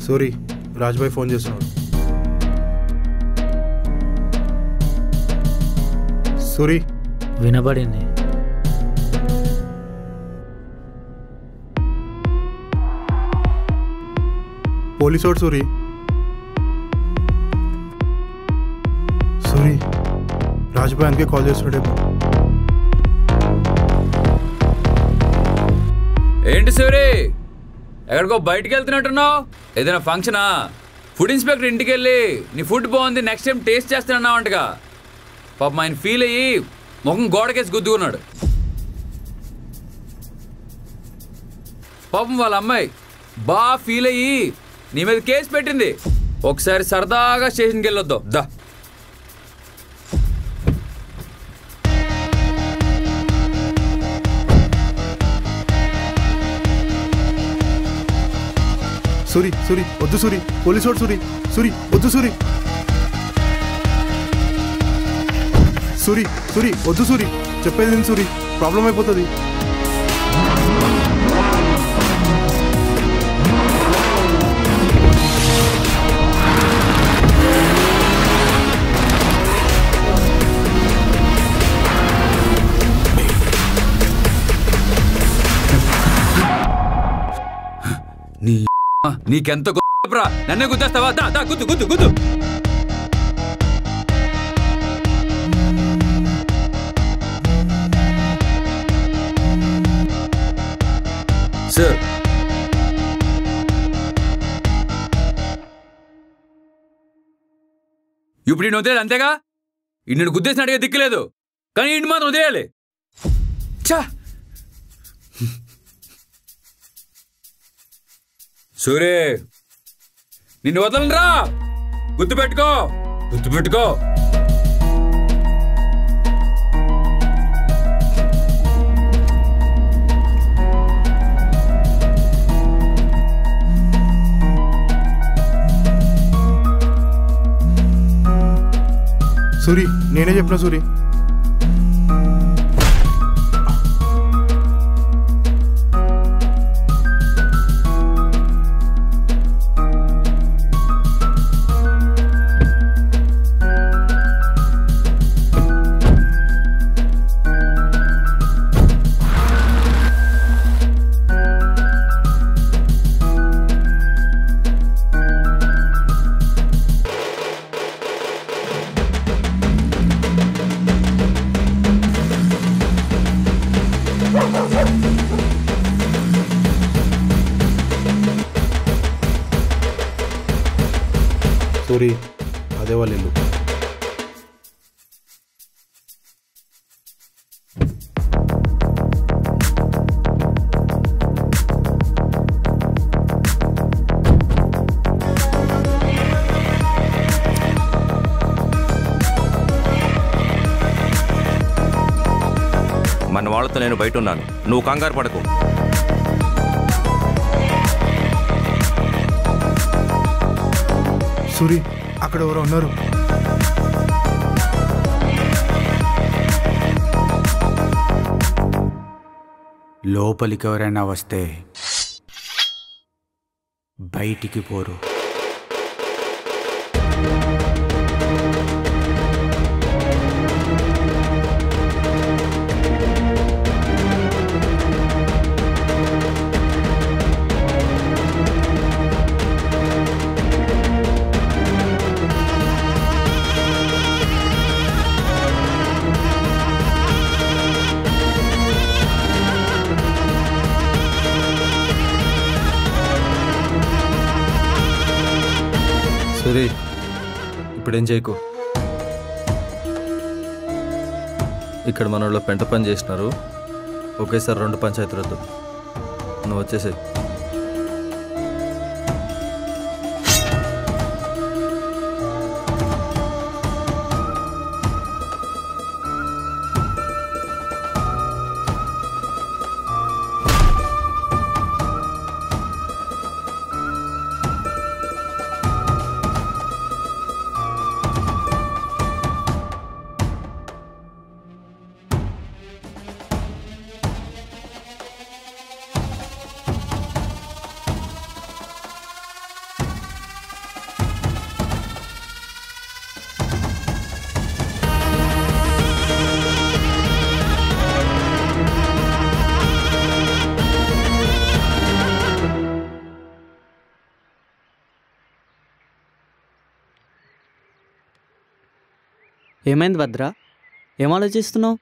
Suri రాజ్బాయ్ phone చేస్తున్నాడు సూరి వినబడింది పోలీసోడు సూరి సూరి రాజ్బాయ్ అందుకే కాల్ చేస్తున్నాడేమో ఏంటి సూరి ఎక్కడికో బయటికి వెళ్తున్నట్టున్నావు ఏదైనా ఫంక్షనా ఫుడ్ ఇన్స్పెక్టర్ ఇంటికి వెళ్ళి నీ ఫుడ్ బాగుంది నెక్స్ట్ టైం టేస్ట్ చేస్తానన్నావంటగా పాపం ఆయన ఫీల్ అయ్యి ముఖం గోడకేసి గుద్దుకున్నాడు పాపం వాళ్ళ అమ్మాయి బాగా ఫీల్ అయ్యి నీ మీద కేసు పెట్టింది ఒకసారి సరదాగా స్టేషన్కి వెళ్ళొద్దాం దా సూరి సూరి వద్దు సూరి పోలీసోడు సూరి సూరి వద్దు సూరి సూరి సూరి వద్దు సూరి చెప్పేది విను సూరి ప్రాబ్లం అయిపోతుంది నీ నీకెంత గొప్పరా నన్నే గుద్దేస్తావా దా దా గుద్దు గుద్దు గుద్దు సార్ ఇప్పుడు ఈయన వదిలేదు అంతేగా ఇన్ని గుద్దేసిన అడిగే దిక్కులేదు కానీ ఇంటి మాత్రం వదిలేయాలి ఛా సూరే నిన్ను వదలనరా గుర్తుపెట్టుకో గుర్తుపెట్టుకో సూరి నేనే చెప్పిన సూరి సూరి అదే వాళ్ళ ఇల్లు మన వాళ్ళతో నేను బయట ఉన్నాను నువ్వు కంగారు పడకు సూరి అక్కడ ఎవరో ఉన్నారు లోపలికి ఎవరైనా వస్తే బయటికి పోరు సరే ఇప్పుడేం చేయకు ఇక్కడ మన వాళ్ళు పెంట పని చేసినారు ఒకేసారి రెండు పంచాయతీలు వద్దు నువ్వు వచ్చేసేయ్ ఏమైంది భద్ర ఏం ఆలోచిస్తున్నావు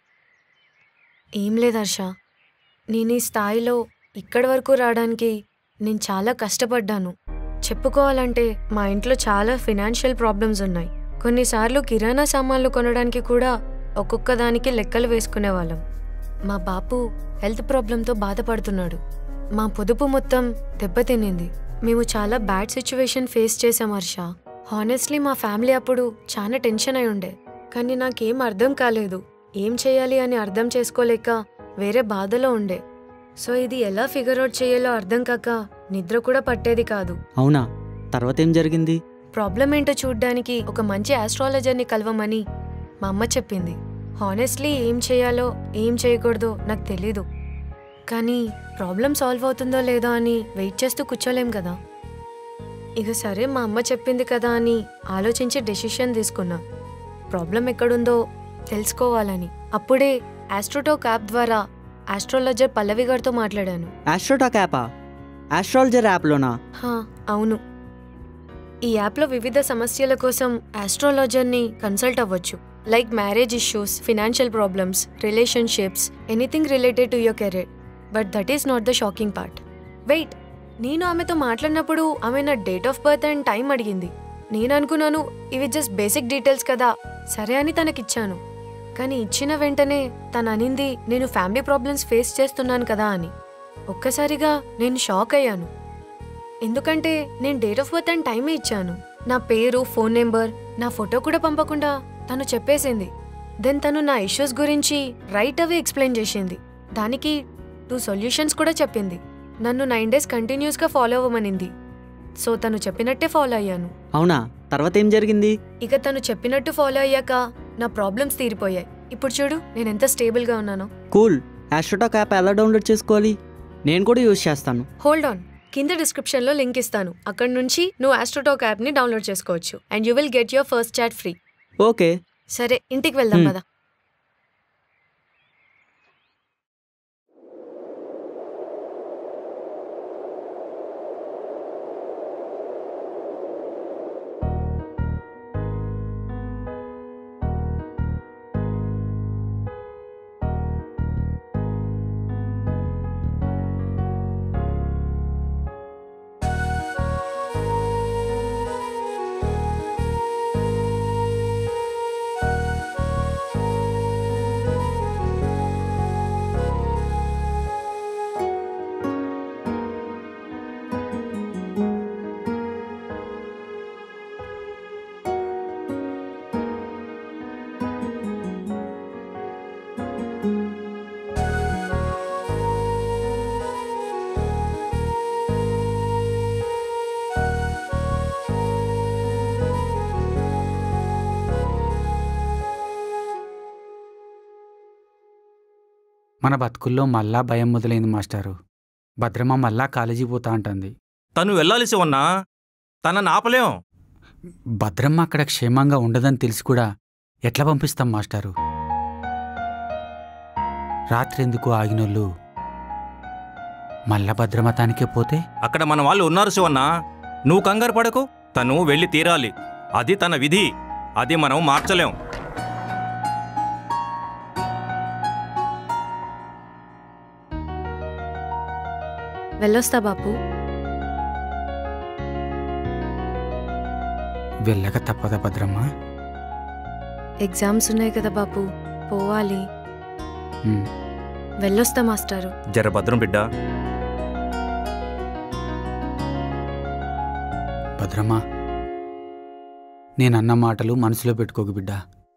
ఏం లేదు హర్ష నేను ఈ స్థాయిలో ఇక్కడి వరకు రావడానికి నేను చాలా కష్టపడ్డాను చెప్పుకోవాలంటే మా ఇంట్లో చాలా ఫినాన్షియల్ ప్రాబ్లమ్స్ ఉన్నాయి కొన్నిసార్లు కిరాణా సామాన్లు కొనడానికి కూడా ఒక్కొక్క దానికి లెక్కలు వేసుకునేవాళ్ళం మా బాపు హెల్త్ ప్రాబ్లంతో బాధపడుతున్నాడు మా పొదుపు మొత్తం దెబ్బతినింది మేము చాలా బ్యాడ్ సిచ్యువేషన్ ఫేస్ చేసాం హర్ష హానెస్ట్లీ మా ఫ్యామిలీ అప్పుడు చాలా టెన్షన్ అయి ఉండే కానీ నాకేం అర్థం కాలేదు ఏం చేయాలి అని అర్థం చేసుకోలేక వేరే బాధలో ఉండే సో ఇది ఎలా ఫిగర్ అవుట్ చేయాలో అర్థం కాక నిద్ర కూడా పట్టేది కాదు అవునా తర్వాత ఏం జరిగింది ప్రాబ్లం ఏంటో చూడ్డానికి ఒక మంచి ఆస్ట్రాలజర్ని కలవమని మా అమ్మ చెప్పింది హానెస్ట్లీ ఏం చేయాలో ఏం చేయకూడదో నాకు తెలీదు కానీ ప్రాబ్లం సాల్వ్ అవుతుందో లేదో అని వెయిట్ చేస్తూ కూర్చోలేం కదా ఇక సరే మా అమ్మ చెప్పింది కదా అని ఆలోచించి డెసిషన్ తీసుకున్నా ప్రాబ్లం ఎక్కడుందో తెలుసుకోవాలని అప్పుడే ఆస్ట్రోటాక్ యాప్ ద్వారా ఆస్ట్రాలజర్ పల్లవి గారితో మాట్లాడాను ఆస్ట్రోటాక్ యాపా ఆస్ట్రాలజర్ యాప్లోనా హా, అవును ఈ యాప్లో వివిధ సమస్యల కోసం ఆస్ట్రాలజర్ని కన్సల్ట్ అవ్వచ్చు like marriage issues financial problems relationships anything related to your career but that is not the shocking part wait నేను ఆమెతో మాట్లాడినప్పుడు ఆమె నా date of birth and time అడిగింది నేను అనుకున్నాను ఇవి జస్ట్ బేసిక్ డీటెయిల్స్ కదా సరే అని తనకిచ్చాను కానీ ఇచ్చిన వెంటనే తను అనింది నేను ఫ్యామిలీ ప్రాబ్లమ్స్ ఫేస్ చేస్తున్నాను కదా అని ఒక్కసారిగా నేను షాక్ అయ్యాను ఎందుకంటే నేను డేట్ ఆఫ్ బర్త్ అండ్ టైమే ఇచ్చాను నా పేరు ఫోన్ నెంబర్ నా ఫోటో కూడా పంపకుండా తను చెప్పేసింది దెన్ తను నా ఇష్యూస్ గురించి రైట్ అవే ఎక్స్ప్లెయిన్ చేసింది దానికి టూ సొల్యూషన్స్ కూడా చెప్పింది నన్ను నైన్ డేస్ కంటిన్యూస్గా ఫాలో అవ్వమనింది సో తను చెప్పినట్టే ఫాలో అయ్యాను అవునా తర్వాత ఏం జరిగింది ఇక తను చెప్పినట్టు ఫాలో అయ్యాక నా ప్రాబ్లమ్స్ తీరిపోయాయి ఇప్పుడు చూడు నేను ఎంత స్టేబుల్గా ఉన్నానో కూల్ ఆస్ట్రోటాక్ యాప్ ఎలా డౌన్లోడ్ చేసుకోవాలి నేను కూడా యూజ్ చేస్తాను హోల్డ్ ఆన్ కింద డిస్క్రిప్షన్లో లింక్ ఇస్తాను అక్కడ నుంచి నువ్వు ఆస్ట్రోటాక్ యాప్ని డౌన్లోడ్ చేసుకోవచ్చు and you will get your first chat free okay సరే ఇంటికి వెళ్దాం Hmm. కదా మన బతుకుల్లో మళ్ళా భయం మొదలైంది మాస్టారు భద్రమ మళ్ళా కాలేజీ పోతా అంటుంది తను వెళ్ళాలి శివన్న తనని ఆపలేం భద్రమ్మ అక్కడ క్షేమంగా ఉండదని తెలిసి కూడా ఎట్లా పంపిస్తాం మాస్టారు రాత్రి ఎందుకు ఆగినోళ్ళు మళ్ళా భద్రమ తానికే పోతే అక్కడ మన వాళ్ళు ఉన్నారు శివన్న నువ్వు కంగారు పడకు తను వెళ్ళి తీరాలి అది తన విధి అది మనం మార్చలేం వెళ్ళొస్తా బాపు వెళ్ళక తప్పదా భద్రమ్మ ఎగ్జామ్స్ ఉన్నాయి కదా బాపు పోవాలి ఉమ్. వెళ్ళొస్తా మాస్టారు జర భద్రం బిడ్డ భద్రమ్మ నేనన్న మాటలు మనసులో పెట్టుకోకు బిడ్డ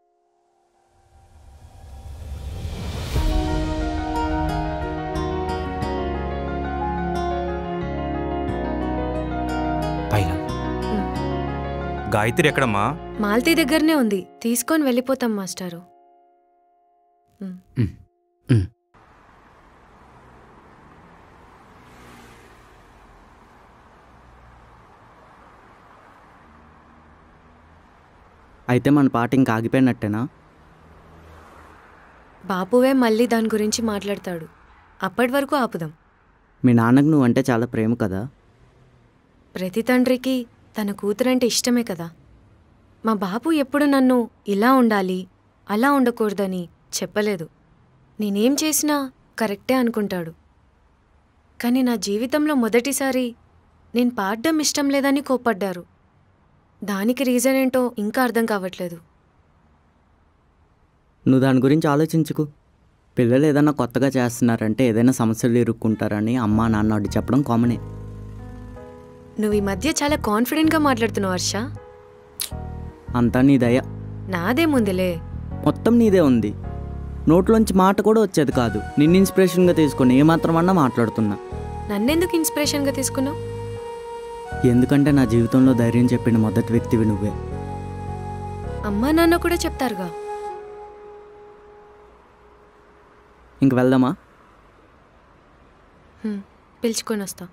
పైలం గాయత్రి ఎక్కడమ్మా మాల్తీ దగ్గరనే ఉంది తీసుకొని వెళ్ళిపోతాం మాస్టారు అయితే మన పాట ఇంకా ఆగిపోయినట్టేనా బాపువే మళ్ళీ దాని గురించి మాట్లాడతాడు అప్పటి వరకు ఆపుదాం మీ నాన్నకు నువ్వంటే చాలా ప్రేమ కదా ప్రతి తండ్రికి తన కూతురంటే ఇష్టమే కదా మా బాపు ఎప్పుడు నన్ను ఇలా ఉండాలి అలా ఉండకూడదని చెప్పలేదు నేనేం చేసినా కరెక్టే అనుకుంటాడు కానీ నా జీవితంలో మొదటిసారి నేను పాడడం ఇష్టం లేదని కోప్పడ్డారు దానికి రీజన్ ఏంటో ఇంకా అర్థం కావట్లేదు నువ్వు దాని గురించి ఆలోచించుకు పిల్లలు ఏదైనా కొత్తగా చేస్తున్నారంటే ఏదైనా సమస్యలు ఇరుక్కుంటారని అమ్మా నాన్న అడ్డు చెప్పడం కామనే నువ్వు ఈ మధ్య చాలా కాన్ఫిడెంట్గా మాట్లాడుతున్నావు హర్ష అంతా నీ దయ నాదేముందిలే మొత్తం నీదే ఉంది నోట్లోంచి మాట కూడా వచ్చేది కాదు నిన్ను ఇన్స్పిరేషన్గా తీసుకొని ఏమాత్రమన్నా మాట్లాడుతున్నా నన్నెందుకు ఇన్స్పిరేషన్గా తీసుకున్నావు ఎందుకంటే నా జీవితంలో ధైర్యం చెప్పిన మొదటి వ్యక్తివి నువ్వే అమ్మా నాన్న కూడా చెప్తారుగా ఇంక వెళ్దామా హ్మ్, పిలుచుకొని వస్తా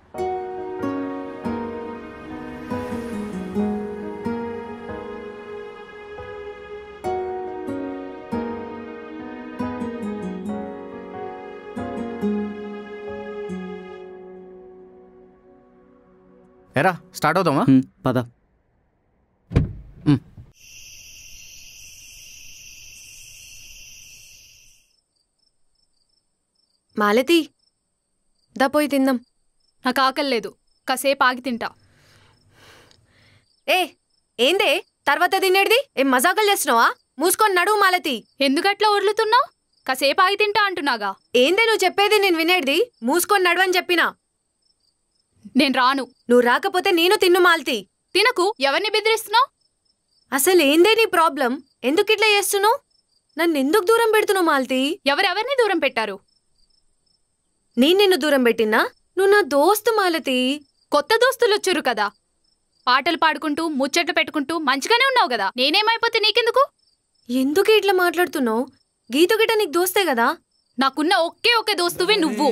ఎరా స్టార్ట్ అవుదామా హ్మ్, పద మాలతి దా పోయి తిందాం నాకు ఆకలి లేదు కాసేపు ఆగి తింటా ఏ ఏందే తర్వాత తినేటిది ఏం మజాకలు చేస్తున్నావా మూసుకొని నడువు మాలతి ఎందుకట్లా వదులుతున్నావు కాసేపు ఆగి తింటా అంటున్నాగా ఏందే నువ్వు చెప్పేది నేను వినేటిది మూసుకొని నడవని చెప్పినా నేను రాను నువ్వు రాకపోతే నేను తిన్ను మాలతి తినకు ఎవరిని బెదిరిస్తున్నావు అసలు ఏందే నీ ప్రాబ్లం ఎందుకు ఇట్లా చేస్తున్నావు నన్ను ఎందుకు దూరం పెడుతున్నావు మాలతి ఎవరెవరిని దూరం పెట్టారు నేను నిన్ను దూరం పెట్టినా నువ్వు నా దోస్తు మాలతి కొత్త దోస్తులు వచ్చారు కదా పాటలు పాడుకుంటూ ముచ్చట్లు పెట్టుకుంటూ మంచిగానే ఉన్నావు కదా నేనేమైపోతే నీకెందుకు ఎందుకు ఇట్లా మాట్లాడుతున్నావు గీత గిట్ట నీకు దోస్తే కదా నాకున్న ఒకే ఒకే దోస్తువే నువ్వు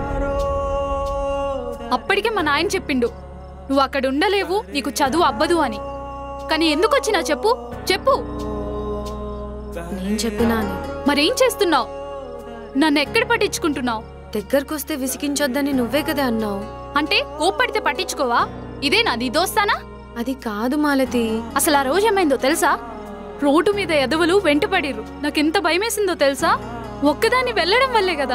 అప్పటికే మా నాయన చెప్పిండు నువ్వు అక్కడ ఉండలేవు నీకు చదువు అబ్బదు అని కానీ ఎందుకు వచ్చినా చెప్పు చెప్పు నేను చెప్పినా అని. మరేం చేస్తున్నావు నన్ను ఎక్కడ పట్టించుకుంటున్నావు దగ్గరకొస్తే విసిగించొద్దని నువ్వే కదా అన్నావు అంటే కోప్పడితే పట్టించుకోవా ఇదేనా నీ దోస్తానా అది కాదు మాలతి అసలు ఆ రోజు ఏమైందో తెలుసా రోడ్డు మీద ఎదవలు వెంటపడిర్రు నాకెంత భయమేసిందో తెలుసా ఒక్కదాన్ని వెళ్ళడం వల్లే కదా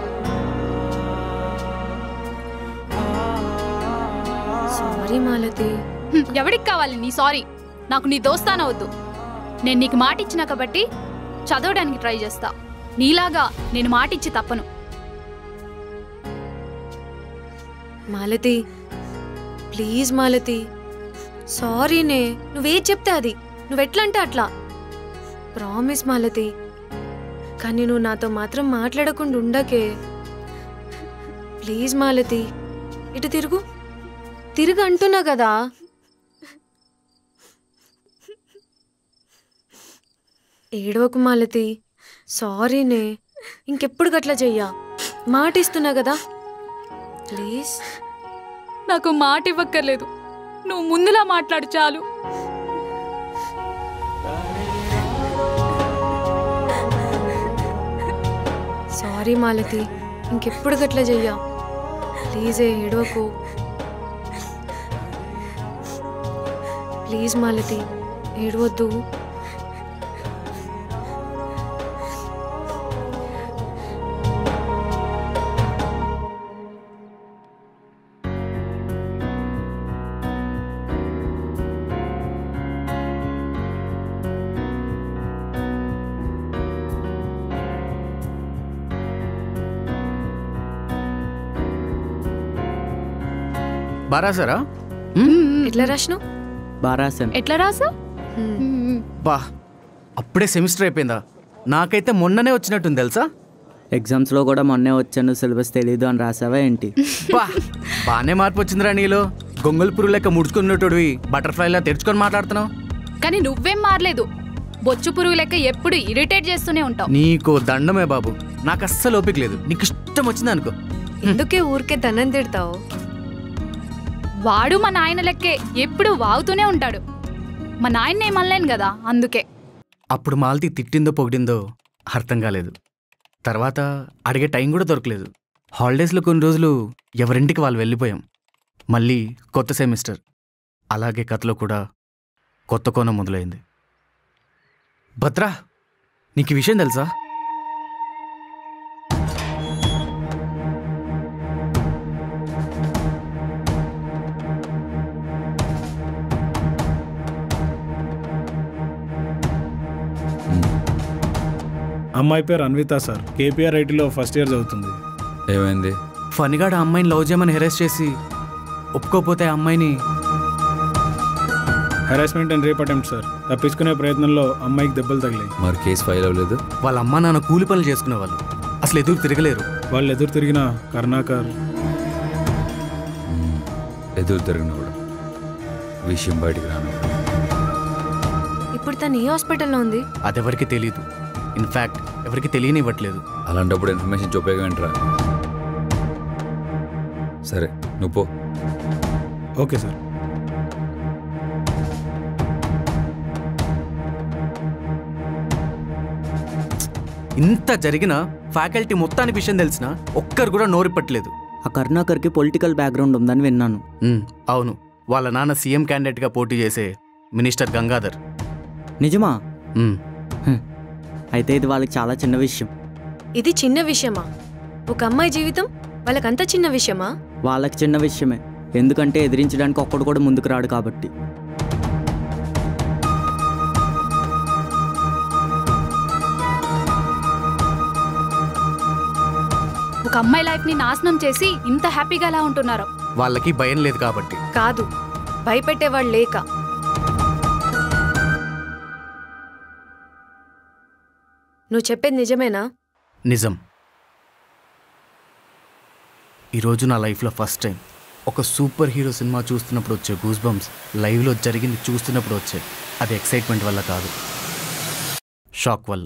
సారీ మాలతి హ్మ్, ఎవడికి కావాలి నీ సారీ నాకు నీ దోస్తాన వద్దు నేను నీకు మాట ఇచ్చిన కాబట్టి చదవడానికి ట్రై చేస్తా నీలాగా నేను మాట ఇచ్చి తప్పను మాలతి ప్లీజ్ మాలతి సారీనే నువ్వేది చెప్తే అది నువ్వెట్లా అంటే అట్లా ప్రామిస్ మాలతి కానీ నువ్వు నాతో మాత్రం మాట్లాడకుండా ఉండకే ప్లీజ్ మాలతి ఇటు తిరుగు తిరుగు అంటున్నా కదా ఏడవకు మాలతి సారీనే ఇంకెప్పుడు గట్లా చెయ్యా మాట ఇస్తున్నా కదా ప్లీజ్ నాకు మాట ఇవ్వక్కర్లేదు నువ్వు ముందులా మాట్లాడు చాలు సారీ మాలతి ఇంకెప్పుడు గట్లా చెయ్యా ప్లీజ్ ఏడవకు ప్లీజ్ మాలతి ఏడవద్దు బారా సారా ఎట్లా రాసినావు బారాసన్ ఎట్లా రాసా బా అప్పుడే సెమిస్టర్ అయిపోయిందా నాకైతే మొన్ననే వచ్చినట్టుంది తెలుసా ఎగ్జామ్స్లో కూడా మొన్నే వచ్చాను సిలబస్ తెలీదు అని రాసావా ఏంటి బా బానే మార్పు వచ్చిందిరా నీలో గొంగల్ పురుగు లెక్క ముడుచుకున్నట్టుడివి బటర్ఫ్లైలా తెరుచుకొని మాట్లాడుతున్నావు కానీ నువ్వేం మారలేదు బొచ్చు పురుగు లెక్క ఎప్పుడు ఇరిటేట్ చేస్తూనే ఉంటావు నీకు దండమే బాబు నాకు అస్సలు ఓపిక లేదు నీకు ఇష్టం వచ్చింది అనుకో ఎందుకే ఊరికే ధనం తిడతావు వాడు మా నాయన లెక్కే ఎప్పుడు వాగుతూనే ఉంటాడు మా నాయన ఏమనలేను కదా అందుకే అప్పుడు మాలతి తిట్టిందో పొగిడిందో అర్థం కాలేదు తర్వాత అడిగే టైం కూడా దొరకలేదు హాలిడేస్లో కొన్ని రోజులు ఎవరింటికి వాళ్ళు వెళ్ళిపోయాం మళ్ళీ కొత్త సెమిస్టర్ అలాగే కథలో కూడా కొత్త కోణం మొదలైంది భద్రా నీకు ఈ విషయం తెలుసా అమ్మాయి పేరు అన్విత సార్ కేపీఆర్ ఐటీలో ఫస్ట్ ఇయర్ చదువుతుంది ఏమైంది ఫనిగాడు ఆ అమ్మాయిని లవ్ చేయమని హెరాస్ చేసి ఒప్పుకోపోతే ఆ అమ్మాయిని harassment and rape attempt sir తప్పించుకునే ప్రయత్నంలో అమ్మాయికి దెబ్బలు తగిలాయి మరి కేసు ఫైల్ అవ్వలేదు వాళ్ళ అమ్మ నాన్న కూలి పనులు చేసుకునేవాళ్ళు అసలు ఎదురు తిరగలేరు వాళ్ళు ఎదురు తిరిగిన కరుణాకర్ ఎదురు తిరిగిన కూడా విషయం బయటికి రాను ఇప్పుడు తను ఏ హాస్పిటల్లో ఉంది అదెవరికి తెలియదు ఇన్ఫ్యాక్ట్ ఎవరికి తెలియనివ్వట్లేదు అలాంటప్పుడు ఇన్ఫర్మేషన్ ఉపయోగం ఏంట్రా సరే నువ్వు పో ఓకే సార్ ఇంత జరిగినా ఫ్యాకల్టీ మొత్తానికి విషయం తెలిసినా ఒక్కరు కూడా నోరిప్పట్లేదు ఆ కరుణాకర్కి పొలిటికల్ బ్యాక్గ్రౌండ్ ఉందని విన్నాను ఉమ్, అవును వాళ్ళ నాన్న సీఎం క్యాండిడేట్గా పోటీ చేసే మినిస్టర్ గంగాధర్ నిజమా ఉమ్, హ్మ్. అయితే ఇది వాళ్ళకి చాలా చిన్న విషయం ఇది చిన్న విషయమా ఒక అమ్మాయి జీవితం వాళ్ళకంత చిన్న విషయమా వాళ్ళకి చిన్న విషయమే ఎందుకంటే ఎదిరించడానికి ఒక్కడు కూడా ముందుకు రాడు కాబట్టి ఒక అమ్మాయి లైఫ్ ని నాశనం చేసి ఇంత హ్యాపీగా ఎలా ఉంటున్నారు వాళ్ళకి భయం లేదు కాబట్టి కాదు భయపెట్టేవాళ్ళు లేక నువ్వు చెప్పేది నిజమేనా నిజం ఈరోజు నా లైఫ్లో ఫస్ట్ టైం ఒక సూపర్ హీరో సినిమా చూస్తున్నప్పుడు వచ్చే గూస్ బంప్స్ లైవ్లో జరిగింది చూస్తున్నప్పుడు వచ్చే అది ఎక్సైట్మెంట్ వల్ల కాదు షాక్ వల్ల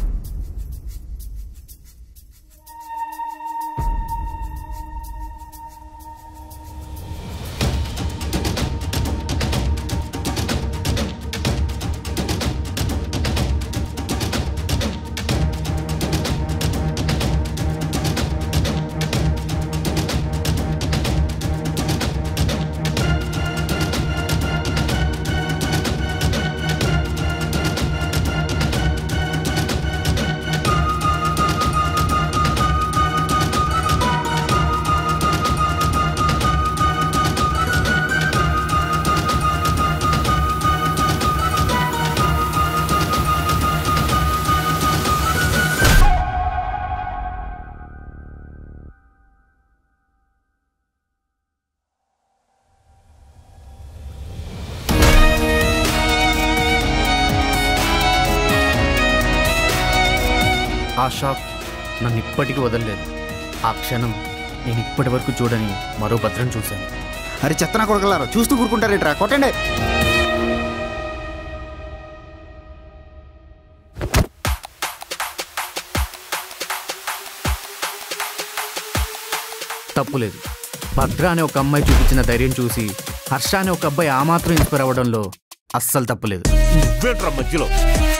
ఆ షాక్ నన్ను ఇప్పటికీ వదలలేదు ఆ క్షణం నేను ఇప్పటి వరకు చూడని మరో భద్రం చూశాను అరే చెత్తన కొడకలారా చూస్తూ కూరుకుంటారేట్రా కొట్టండి తప్పులేదు భద్ర అనే ఒక అమ్మాయి చూపించిన ధైర్యం చూసి హర్ష అనే ఒక అబ్బాయి ఆ మాత్రం ఇన్స్పైర్ అవ్వడంలో అస్సలు తప్పులేదు నువ్వేంట్రా మధ్యలో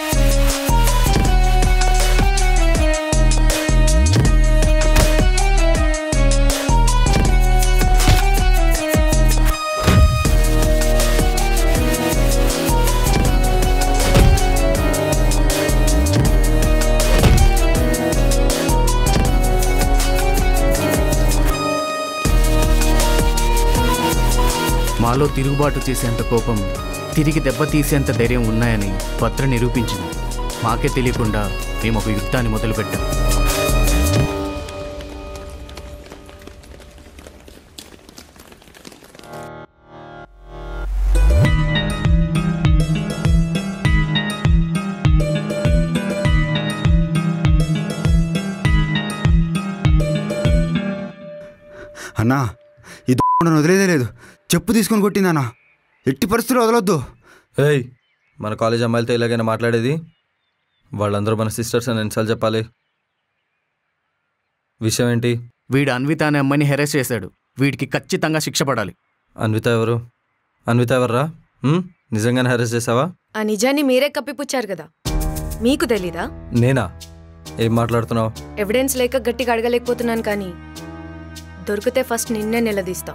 మాలో తిరుగుబాటు చేసేంత కోపం తిరిగి దెబ్బతీసేంత ధైర్యం ఉన్నాయని భద్ర నిరూపించింది మాకే తెలియకుండా మేము ఒక యుద్ధాన్ని మొదలుపెట్టాం అన్నా ఈ నన్ను వదిలేదే లేదు చెప్పు తీసుకొని కొట్టిందన్నా ఎట్టి పరిస్థితులు వదలొద్దు ఏయ్ మన కాలేజ్ అమ్మాయిలతో ఇలాగైనా మాట్లాడేది వాళ్ళందరూ మన సిస్టర్స్ అని ఎన్నిసార్లు చెప్పాలి విషయం ఏంటి వీడు అన్విత అనే అమ్మాయిని హెరాస్ చేశాడు వీడికి ఖచ్చితంగా శిక్ష పడాలి అన్విత ఎవరు అన్విత ఎవర్రా ఉమ్, నిజంగానే హెరెస్ చేసావా ఆ నిజాన్ని మీరే కప్పిపుచ్చారు కదా మీకు తెలీదా నేనా ఏం మాట్లాడుతున్నావు ఎవిడెన్స్ లేక గట్టిగా అడగలేకపోతున్నాను కానీ దొరికితే ఫస్ట్ నిన్నే నిలదీస్తా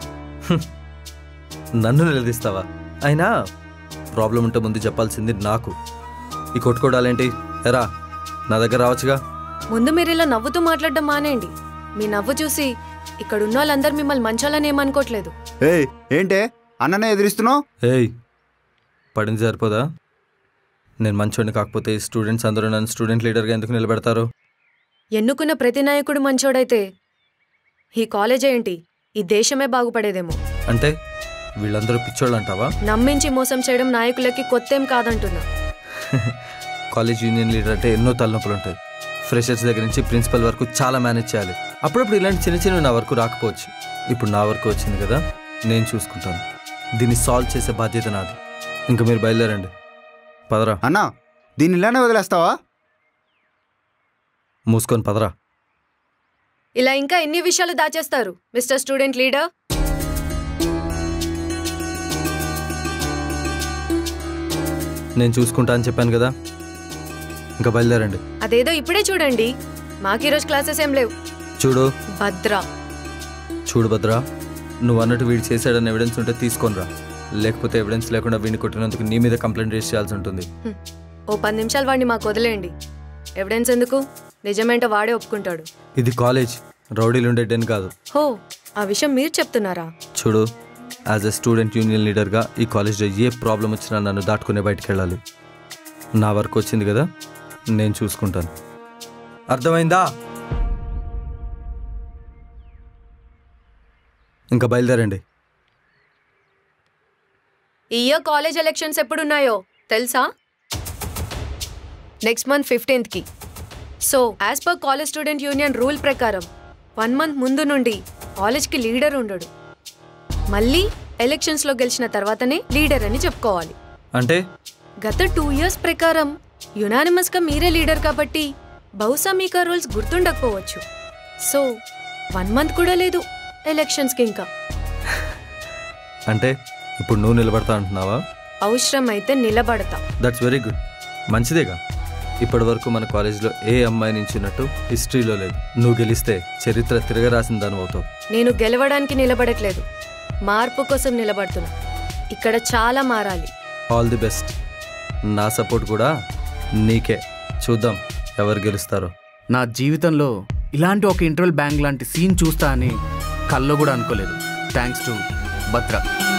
నన్ను నిలదీస్తావా అయినా ప్రాబ్లం ఉంటే ముందు చెప్పాల్సింది నాకు ఈ కొట్టుకోవడాలేంటి ఎరా నా దగ్గర రావచ్చుగా ముందు మీరు ఇలా నవ్వుతూ మాట్లాడడం మానేయండి మీ నవ్వు చూసి ఇక్కడ ఉన్న వాళ్ళందరూ మిమ్మల్ని మంచోళ్ళని ఏమనుకోవట్లేదు ఏయ్ ఏంటే అన్ననే ఎదిరిస్తున్నావు ఏయ్ పడింది సరిపోదా నేను మంచోడిని కాకపోతే ఈ స్టూడెంట్స్ అందరూ నన్ను స్టూడెంట్ లీడర్గా ఎందుకు నిలబెడతారు ఎన్నుకున్న ప్రతి నాయకుడు మంచోడైతే ఈ కాలేజ్ ఏంటి ఈ దేశమే బాగుపడేదేమో అంటే వీళ్ళందరూ పిచ్చోళ్ళు అంటావా నమ్మించి మోసం చేయడం నాయకులకి కొత్తేం కాదంటున్నా కాలేజ్ యూనియన్ లీడర్ అంటే ఎన్నో తలనొప్పులు ఉంటాయి ఫ్రెషర్స్ దగ్గర నుంచి ప్రిన్సిపల్ వరకు చాలా మేనేజ్ చేయాలి అప్పుడప్పుడు ఇలాంటి చిన్న చిన్నవి నా వరకు రాకపోవచ్చు ఇప్పుడు నా వరకు వచ్చింది కదా నేను చూసుకుంటాను దీన్ని సాల్వ్ చేసే బాధ్యత నాది ఇంకా మీరు బయలుదేరండి పదరా అన్నా దీన్ని ఇలానే వదిలేస్తావా మూసుకొని పదరా ఇలా ఇంకా ఎన్ని విషయాలు దాచేస్తారు మిస్టర్ స్టూడెంట్ లీడర్ నేను చూసుకుంటా అని చెప్పాను కదా ఇంకా బయలుదేరండి అదేదో ఇప్పుడే చూడండి మాకు ఈరోజు క్లాసెస్ ఏం లేవు చూడు భద్ర చూడు భద్రా నువ్వు అన్నట్టు వీడు చేశాడని ఎవిడెన్స్ ఉంటే తీసుకొని రా లేకపోతే ఎవిడెన్స్ లేకుండా వీడిని కొట్టినందుకు నీ మీద కంప్లైంట్ రేస్ చేయాల్సి ఉంటుంది హ్మ్. ఓ పది నిమిషాలు వాడిని మాకు వదిలేయండి ఎవిడెన్స్ ఎందుకు నిజమేంటో వాడే ఒప్పుకుంటాడు ఇది కాలేజ్ రౌడీలు ఉండే డెన్ కాదు హో ఆ విషయం మీరు చెప్తున్నారా చూడు యాజ్ ఎ స్టూడెంట్ యూనియన్ లీడర్గా ఈ కాలేజ్లో ఏ ప్రాబ్లం వచ్చినా నన్ను దాటుకునే బయటికి వెళ్ళాలి నా వరకు వచ్చింది కదా నేను చూసుకుంటాను అర్థమైందా ఇంకా బయలుదేరండి ఈ ఇయర్ కాలేజ్ ఎలక్షన్స్ ఎప్పుడున్నాయో తెలుసా నెక్స్ట్ మంత్ ఫిఫ్టీన్త్కి so as per college student union rule ప్రకారం వన్ మంత్ ముందు నుండి కాలేజ్కి లీడర్ ఉండడు మళ్ళీ ఎలక్షన్స్లో గెలిచిన తర్వాతనే లీడర్ అని చెప్పుకోవాలి అంటే గత టూ ఇయర్స్ ప్రకారం యునానిమస్గా మీరే లీడర్ కాబట్టి బహుశా మీకు ఆ రూల్స్ గుర్తుండకపోవచ్చు సో వన్ మంత్ కూడా లేదు ఎలక్షన్స్కి ఇంకా అంటే ఇప్పుడు నువ్వు నిలబడతా అంటున్నావా అవసరం అయితే నిలబడతా దట్స్ వెరీ గుడ్ మంచిదేగా ఇప్పటి వరకు మన కాలేజ్లో ఏ అమ్మాయి నించినట్టు హిస్టరీలో లేదు నువ్వు గెలిస్తే చరిత్ర తిరగరాసిన దాని అవుతావు నేను గెలవడానికి నిలబడట్లేదు మార్పు కోసం నిలబడుతున్నా ఇక్కడ చాలా మారాలి ఆల్ ది బెస్ట్ నా సపోర్ట్ కూడా నీకే చూద్దాం ఎవరు గెలుస్తారో నా జీవితంలో ఇలాంటి ఒక ఇంటర్వెల్ బ్యాంక్ లాంటి సీన్ చూస్తా అని కల్లో కూడా అనుకోలేదు థ్యాంక్స్ టు భద్ర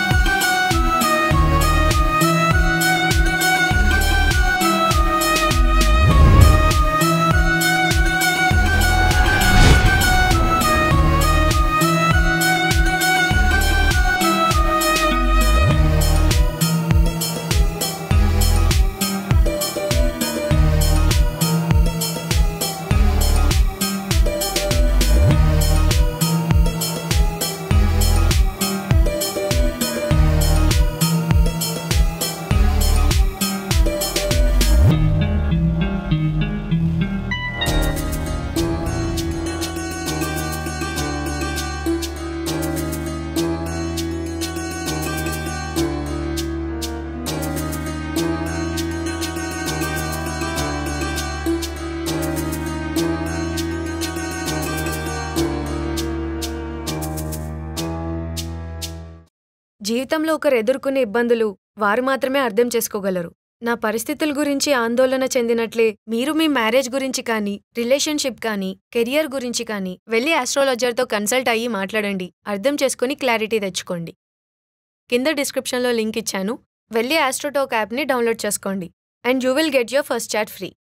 జీవితంలో ఒకరు ఎదుర్కొనే ఇబ్బందులు వారు మాత్రమే అర్థం చేసుకోగలరు నా పరిస్థితుల గురించి ఆందోళన చెందినట్లే మీరు మీ మ్యారేజ్ గురించి కానీ రిలేషన్షిప్ కానీ కెరియర్ గురించి కానీ వెళ్ళి ఆస్ట్రాలజర్తో కన్సల్ట్ అయ్యి మాట్లాడండి అర్థం చేసుకుని క్లారిటీ తెచ్చుకోండి కింద డిస్క్రిప్షన్లో లింక్ ఇచ్చాను వెళ్ళి ఆస్ట్రోటాక్ యాప్ని డౌన్లోడ్ చేసుకోండి and you will get your first chat free